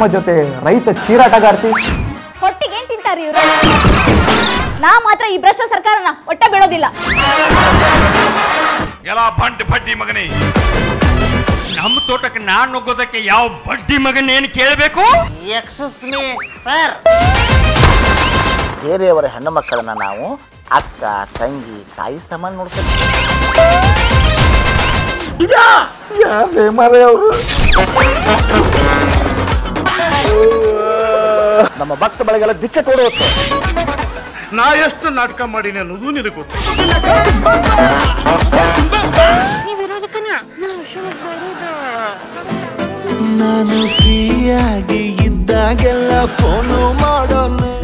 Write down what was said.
ನಮ್ಮ ಜೊತೆ ರೈತ ಚೀರಾಟಗಾರ್ತಿ ಹೊಟ್ಟಿಗೆ ಏನ್ ತಿಂತಾರಿ ಇವ್ರು ನಾ ಮಾತ್ರ ಈ ಭ್ರಷ್ಟ ಸರ್ಕಾರನ ಒಟ್ಟ ಬಿಡೋದಿಲ್ಲ ಎಲ್ಲ ಬಂಡ್ ಬಡ್ಡಿ ಮಗನೇ ನಮ್ಮ ತೋಟಕ್ಕೆ ನಾನ್ ನುಗ್ಗೋದಕ್ಕೆ ಯಾವ ಬಡ್ಡಿ ಮಗನ್ ಏನು ಕೇಳಬೇಕು ಎಕ್ಸಸ್ ಮೀ ಸರ್ ಬೇರೆಯವರ ಹೆಣ್ಣು ಮಕ್ಕಳನ್ನ ನಾವು ಅಕ್ಕ ತಂಗಿ ತಾಯಿ ಸಮಾನ ನೋಡ್ತೀವಿ ಅವರು ನಮ್ಮ ಭಕ್ತ ಬಳಿಗೆಲ್ಲ ದಿಕ್ಕ ಕೊಡುತ್ತೆ ನಾ ಎಷ್ಟು ನಾಟಕ ಮಾಡೀನಿ ಅನ್ನೋದು ನಿನಗೆ ಗೊತ್ತು ನಾನು ಫ್ರೀಯಾಗಿ ಇದ್ದಾಗೆಲ್ಲ ಫೋನು ಮಾಡೋನೆ